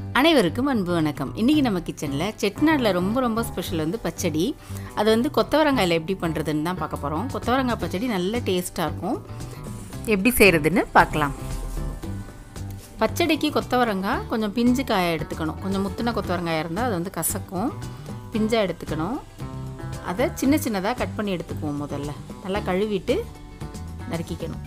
அனைவருக்கும் அன்பு வணக்கம் இன்றைக்கி நம்ம கிச்சனில் செட்டிநாடில் ரொம்ப ரொம்ப ஸ்பெஷல் வந்து பச்சடி அது வந்து கொத்தவரங்காயில் எப்படி பண்ணுறதுன்னு தான் பார்க்க போகிறோம் கொத்தவரங்காய் பச்சடி நல்ல டேஸ்ட்டாக இருக்கும் எப்படி செய்கிறதுன்னு பார்க்கலாம் பச்சடிக்கு கொத்தவரங்காய் கொஞ்சம் பிஞ்சு காயை எடுத்துக்கணும் கொஞ்சம் முத்தின கொத்தவரங்காயாக இருந்தால் அது வந்து கசக்கும் பிஞ்சாக எடுத்துக்கணும் அதை சின்ன சின்னதாக கட் பண்ணி எடுத்துக்குவோம் முதல்ல நல்லா கழுவிட்டு நறுக்கிக்கணும்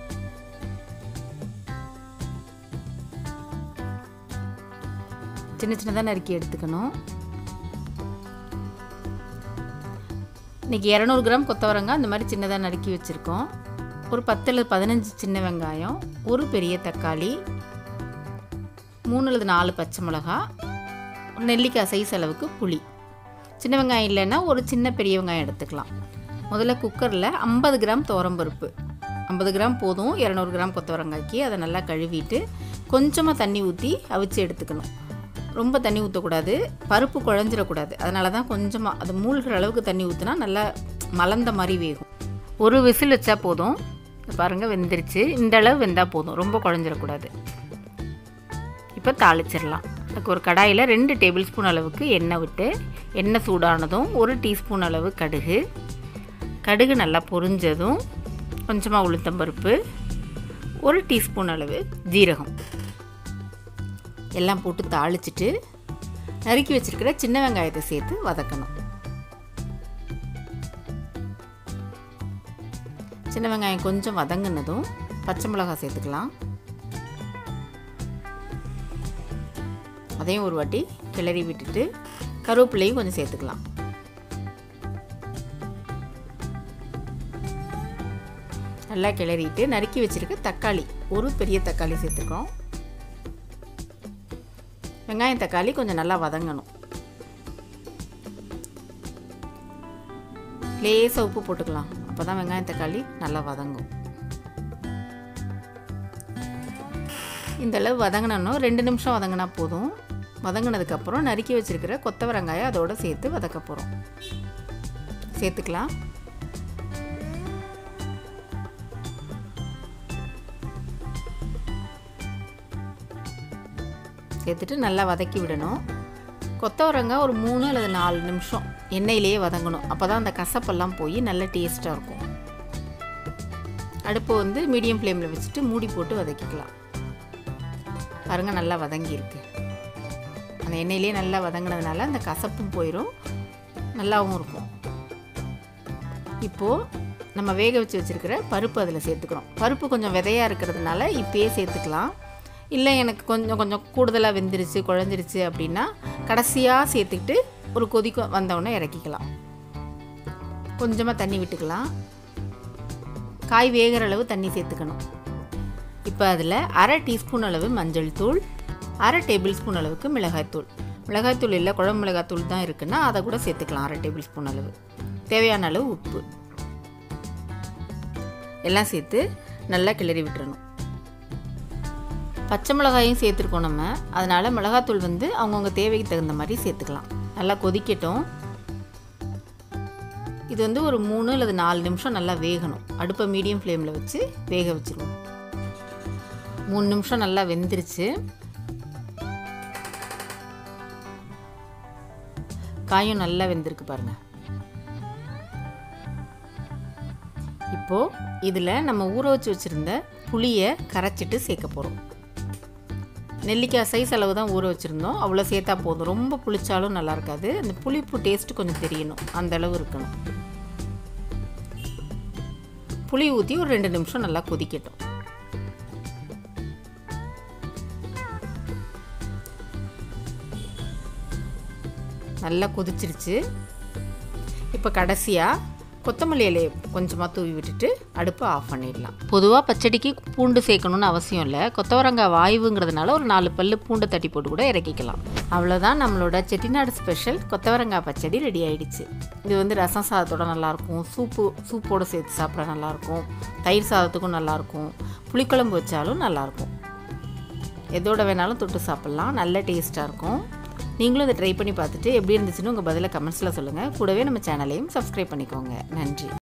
சின்ன சின்னதாக நறுக்கி எடுத்துக்கணும் இன்றைக்கி இரநூறு கிராம் கொத்தவரங்காய் அந்த மாதிரி சின்னதாக நறுக்கி வச்சுருக்கோம் ஒரு பத்தில் பதினஞ்சு சின்ன வெங்காயம் ஒரு பெரிய தக்காளி மூணு அல்லது நாலு பச்சை மிளகா நெல்லிக்காய் சைஸ் அளவுக்கு புளி சின்ன வெங்காயம் இல்லைன்னா ஒரு சின்ன பெரிய வெங்காயம் எடுத்துக்கலாம் முதல்ல குக்கரில் ஐம்பது கிராம் துவரம்பருப்பு ஐம்பது கிராம் போதும் இரநூறு கிராம் கொத்தவரங்காய்க்கு அதை நல்லா கழுவிட்டு கொஞ்சமாக தண்ணி ஊற்றி அவிச்சு எடுத்துக்கணும் ரொம்ப தண்ணி ஊற்றக்கூடாது பருப்பு குழஞ்சிடக்கூடாது அதனால தான் கொஞ்சமாக அது மூழ்கிற அளவுக்கு தண்ணி ஊற்றினா நல்லா மலர்ந்த மாதிரி வேகும் ஒரு விசில் வச்சா போதும் பாருங்கள் வெந்துருச்சு இந்த அளவு வெந்தால் போதும் ரொம்ப குழஞ்சிடக்கூடாது இப்போ தாளிச்சிடலாம் அதுக்கு ஒரு கடாயில் ரெண்டு டேபிள் ஸ்பூன் அளவுக்கு எண்ணெய் விட்டு எண்ணெய் சூடானதும் ஒரு டீஸ்பூன் அளவு கடுகு கடுகு நல்லா பொரிஞ்சதும் கொஞ்சமாக உளுத்தம்பருப்பு ஒரு டீஸ்பூன் அளவு ஜீரகம் எல்லாம் போட்டு தாளிச்சிட்டு நறுக்கி வச்சுருக்கிற சின்ன வெங்காயத்தை சேர்த்து வதக்கணும் சின்ன வெங்காயம் கொஞ்சம் வதங்கினதும் பச்சை மிளகாய் சேர்த்துக்கலாம் அதையும் ஒரு வாட்டி கிளறி விட்டுட்டு கருவேப்பிலையும் கொஞ்சம் சேர்த்துக்கலாம் நல்லா கிளறிட்டு நறுக்கி வச்சுருக்க தக்காளி ஒரு பெரிய தக்காளி சேர்த்துக்கிறோம் வெங்காயம் தக்காளி கொஞ்சம் நல்லா வதங்கணும் லேசாக உப்பு போட்டுக்கலாம் அப்போ தான் வெங்காயம் தக்காளி நல்லா வதங்கும் இந்த அளவு வதங்கினோம் ரெண்டு நிமிஷம் வதங்கினா போதும் வதங்கினதுக்கப்புறம் நறுக்கி வச்சுருக்கிற கொத்தவரங்காயை அதோடு சேர்த்து வதக்க போகிறோம் சேர்த்துக்கலாம் சேர்த்துட்டு நல்லா வதக்கி விடணும் கொத்தவரங்காய் ஒரு மூணு அல்லது நாலு நிமிஷம் எண்ணெயிலேயே வதங்கணும் அப்போ தான் அந்த கசப்பெல்லாம் போய் நல்ல டேஸ்ட்டாக இருக்கும் அடுப்பு வந்து மீடியம் ஃப்ளேமில் வச்சுட்டு மூடி போட்டு வதக்கிக்கலாம் பாருங்கள் நல்லா வதங்கியிருக்கு அந்த எண்ணெயிலே நல்லா வதங்கினதுனால அந்த கசப்பும் போயிடும் நல்லாவும் இருக்கும் இப்போது நம்ம வேக வச்சு வச்சுருக்கிற பருப்பு அதில் சேர்த்துக்கிறோம் பருப்பு கொஞ்சம் விதையாக இருக்கிறதுனால இப்போயே சேர்த்துக்கலாம் இல்லை எனக்கு கொஞ்சம் கொஞ்சம் கூடுதலாக வெந்துருச்சு குழஞ்சிருச்சு அப்படின்னா கடைசியாக சேர்த்துக்கிட்டு ஒரு கொதிக்க வந்தவுடனே இறக்கிக்கலாம் கொஞ்சமாக தண்ணி விட்டுக்கலாம் காய் வேகிற அளவு தண்ணி சேர்த்துக்கணும் இப்போ அதில் அரை டீஸ்பூன் அளவு மஞ்சள் தூள் அரை டேபிள் ஸ்பூன் அளவுக்கு மிளகாய்த்தூள் மிளகாய்த்தூள் இல்லை குழம்பு மிளகாய்த்தூள் தான் இருக்குன்னா அதை கூட சேர்த்துக்கலாம் அரை டேபிள் ஸ்பூன் அளவு தேவையான அளவு உப்பு எல்லாம் சேர்த்து நல்லா கிளறி விட்டுறணும் பச்சை மிளகாயும் சேர்த்துருக்கோம் நம்ம அதனால் மிளகாத்தூள் வந்து அவங்கவுங்க தேவைக்கு தகுந்த மாதிரி சேர்த்துக்கலாம் நல்லா கொதிக்கட்டும் இது வந்து ஒரு மூணு அல்லது நாலு நிமிஷம் நல்லா வேகணும் அடுப்பை மீடியம் ஃப்ளேமில் வச்சு வேக வச்சுருவோம் மூணு நிமிஷம் நல்லா வெந்துருச்சு காயும் நல்லா வெந்திருக்கு பாருங்கள் இப்போது இதில் நம்ம ஊற வச்சு வச்சுருந்த புளியை கரைச்சிட்டு சேர்க்க போகிறோம் நெல்லிக்காய் சைஸ் அளவு தான் ஊற வச்சுருந்தோம் அவ்வளோ சேர்த்தா போதும் ரொம்ப புளிச்சாலும் நல்லா இருக்காது அந்த புளிப்பு டேஸ்ட்டு கொஞ்சம் தெரியணும் அந்த அளவு இருக்கணும் புளி ஊற்றி ஒரு ரெண்டு நிமிஷம் நல்லா கொதிக்கட்டும் நல்லா கொதிச்சிருச்சு இப்போ கடைசியாக கொத்தமல்லி இலையை கொஞ்சமாக தூவி விட்டுட்டு அடுப்பை ஆஃப் பண்ணிடலாம் பொதுவாக பச்சடிக்கு பூண்டு சேர்க்கணும்னு அவசியம் இல்லை கொத்தவரங்காய் வாயுங்கிறதுனால ஒரு நாலு பல்லு பூண்டை தட்டி போட்டு கூட இறக்கிக்கலாம் அவ்வளோதான் நம்மளோட செட்டிநாடு ஸ்பெஷல் கொத்தவரங்காய் பச்சடி ரெடி ஆயிடுச்சு இது வந்து ரசம் சாதத்தோட நல்லாயிருக்கும் சூப்பு சூப்போடு சேர்த்து சாப்பிட நல்லாயிருக்கும் தயிர் சாதத்துக்கும் நல்லாயிருக்கும் புளிக்குழம்பு வச்சாலும் நல்லாயிருக்கும் எதோட வேணாலும் தொட்டு சாப்பிட்லாம் நல்ல டேஸ்ட்டாக இருக்கும் நீங்களும் இதை ட்ரை பண்ணி பார்த்துட்டு எப்படி இருந்துச்சுன்னு உங்கள் பதிலை கமெண்ட்ஸில் சொல்லுங்கள் கூடவே நம்ம சேனலையும் சப்ஸ்கிரைப் பண்ணிக்கோங்க நன்றி